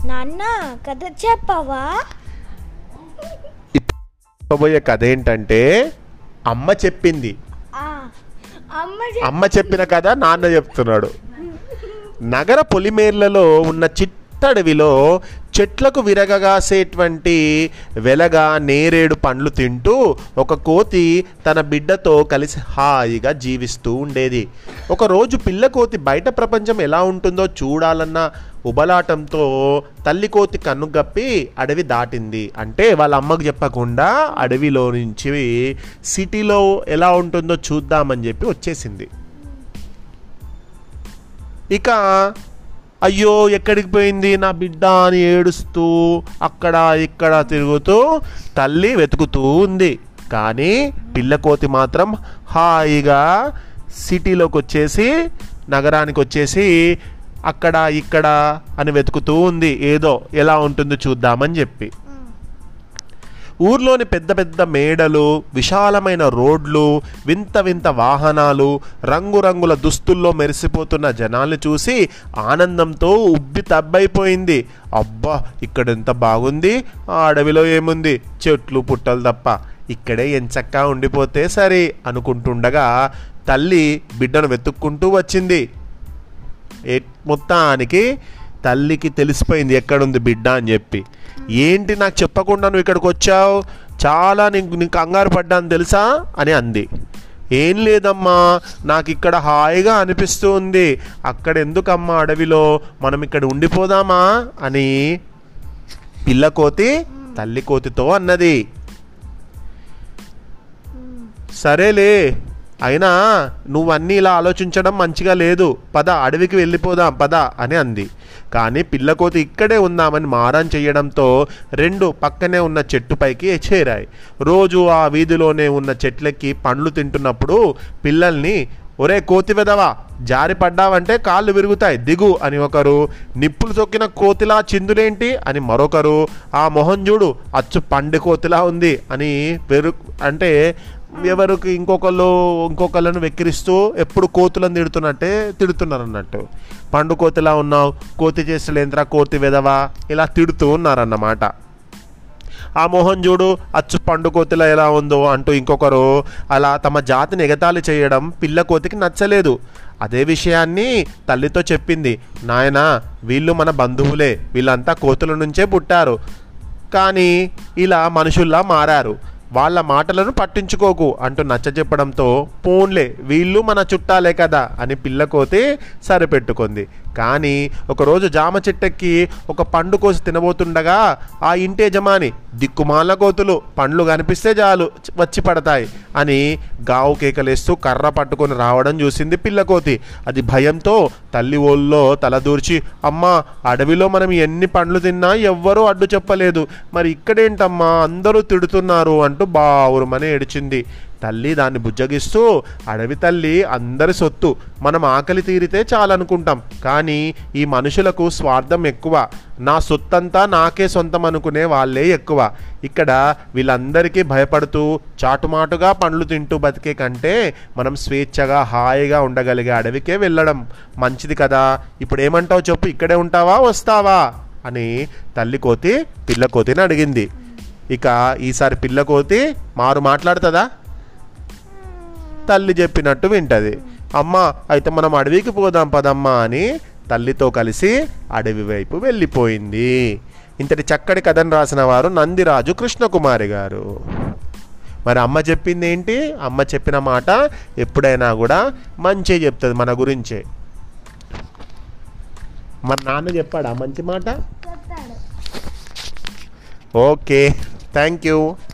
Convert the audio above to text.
నాన్న కథ చెప్పవా చెప్పబోయే కథ ఏంటంటే అమ్మ చెప్పింది ఆ, అమ్మ చెప్- అమ్మ చెప్పిన కథ నాన్న చెప్తున్నాడు నగర పొలిమేర్లలో ఉన్న చిట్టడవిలో చెట్లకు విరగగాసేటువంటి వెలగా నేరేడు పండ్లు తింటూ ఒక కోతి తన బిడ్డతో కలిసి హాయిగా జీవిస్తూ ఉండేది ఒకరోజు పిల్ల కోతి బయట ప్రపంచం ఎలా ఉంటుందో చూడాలన్న ఉబలాటంతో తల్లి కోతి కన్నుగప్పి అడవి దాటింది అంటే వాళ్ళ అమ్మకు చెప్పకుండా అడవిలో నుంచి సిటీలో ఎలా ఉంటుందో చూద్దామని చెప్పి వచ్చేసింది ఇక అయ్యో ఎక్కడికి పోయింది నా బిడ్డ అని ఏడుస్తూ అక్కడ ఇక్కడ తిరుగుతూ తల్లి వెతుకుతూ ఉంది కానీ పిల్లకోతి మాత్రం హాయిగా సిటీలోకి వచ్చేసి నగరానికి వచ్చేసి అక్కడ ఇక్కడ అని వెతుకుతూ ఉంది ఏదో ఎలా ఉంటుందో చూద్దామని చెప్పి ఊర్లోని పెద్ద పెద్ద మేడలు విశాలమైన రోడ్లు వింత వింత వాహనాలు రంగురంగుల దుస్తుల్లో మెరిసిపోతున్న జనాల్ని చూసి ఆనందంతో ఉబ్బి తబ్బైపోయింది అబ్బా ఇక్కడ ఎంత బాగుంది ఆ అడవిలో ఏముంది చెట్లు పుట్టలు తప్ప ఇక్కడే ఎంచక్కా ఉండిపోతే సరే అనుకుంటుండగా తల్లి బిడ్డను వెతుక్కుంటూ వచ్చింది ఏ మొత్తానికి తల్లికి తెలిసిపోయింది ఎక్కడుంది బిడ్డ అని చెప్పి ఏంటి నాకు చెప్పకుండా నువ్వు ఇక్కడికి వచ్చావు చాలా నీకు నీకు కంగారు పడ్డాను తెలుసా అని అంది ఏం లేదమ్మా నాకు ఇక్కడ హాయిగా అనిపిస్తూ ఉంది అక్కడ ఎందుకమ్మా అడవిలో మనం ఇక్కడ ఉండిపోదామా అని పిల్ల కోతి తల్లి కోతితో అన్నది సరేలే అయినా నువ్వన్నీ ఇలా ఆలోచించడం మంచిగా లేదు పద అడవికి వెళ్ళిపోదాం పద అని అంది కానీ పిల్లకోతి ఇక్కడే ఉందామని మారం చేయడంతో రెండు పక్కనే ఉన్న చెట్టుపైకి చేరాయి రోజు ఆ వీధిలోనే ఉన్న చెట్లకి పండ్లు తింటున్నప్పుడు పిల్లల్ని ఒరే కోతి వెదవా జారి పడ్డావంటే కాళ్ళు విరుగుతాయి దిగు అని ఒకరు నిప్పులు తొక్కిన కోతిలా చిందులేంటి అని మరొకరు ఆ మొహం చూడు అచ్చు పండు కోతిలా ఉంది అని పెరు అంటే ఎవరికి ఇంకొకళ్ళు ఇంకొకళ్ళను వెక్కిరిస్తూ ఎప్పుడు కోతులను తిడుతున్నట్టే తిడుతున్నారు అన్నట్టు పండు కోతిలా ఉన్నావు కోతి చేసలేంద్రా కోతి వెదవా ఇలా తిడుతూ ఉన్నారన్నమాట ఆ మోహన్ చూడు అచ్చు పండు కోతిలా ఎలా ఉందో అంటూ ఇంకొకరు అలా తమ జాతిని ఎగతాళి చేయడం పిల్ల కోతికి నచ్చలేదు అదే విషయాన్ని తల్లితో చెప్పింది నాయనా వీళ్ళు మన బంధువులే వీళ్ళంతా కోతుల నుంచే పుట్టారు కానీ ఇలా మనుషుల్లా మారారు వాళ్ళ మాటలను పట్టించుకోకు అంటూ నచ్చజెప్పడంతో పోన్లే వీళ్ళు మన చుట్టాలే కదా అని పిల్లకోతి సరిపెట్టుకుంది కానీ ఒకరోజు జామ చెట్టెక్కి ఒక పండు కోసి తినబోతుండగా ఆ ఇంటి యజమాని దిక్కుమాల కోతులు పండ్లు కనిపిస్తే చాలు చ- వచ్చి పడతాయి అని గావు కేకలేస్తూ కర్ర పట్టుకొని రావడం చూసింది పిల్లకోతి అది భయంతో తల్లి ఓళ్ళో తలదూర్చి అమ్మా అడవిలో మనం ఎన్ని పండ్లు తిన్నా ఎవ్వరూ అడ్డు చెప్పలేదు మరి ఇక్కడేంటమ్మా అందరూ తిడుతున్నారు అంటూ బావురుమని ఏడిచింది తల్లి దాన్ని బుజ్జగిస్తూ అడవి తల్లి అందరి సొత్తు మనం ఆకలి తీరితే చాలనుకుంటాం కానీ ఈ మనుషులకు స్వార్థం ఎక్కువ నా సొత్తంతా నాకే సొంతం అనుకునే వాళ్ళే ఎక్కువ ఇక్కడ వీళ్ళందరికీ భయపడుతూ చాటుమాటుగా పండ్లు తింటూ బతికే కంటే మనం స్వేచ్ఛగా హాయిగా ఉండగలిగే అడవికే వెళ్ళడం మంచిది కదా ఇప్పుడు ఏమంటావు చెప్పు ఇక్కడే ఉంటావా వస్తావా అని తల్లి కోతి పిల్ల కోతిని అడిగింది ఇక ఈసారి పిల్ల కోతి మారు మాట్లాడుతుందా తల్లి చెప్పినట్టు వింటది అమ్మ అయితే మనం అడవికి పోదాం పదమ్మా అని తల్లితో కలిసి అడవి వైపు వెళ్ళిపోయింది ఇంతటి చక్కటి కథను రాసిన వారు నందిరాజు కృష్ణకుమారి గారు మరి అమ్మ చెప్పింది ఏంటి అమ్మ చెప్పిన మాట ఎప్పుడైనా కూడా మంచి చెప్తుంది మన గురించే మరి నాన్న చెప్పాడా మంచి మాట చెప్తాడు ఓకే థ్యాంక్ యూ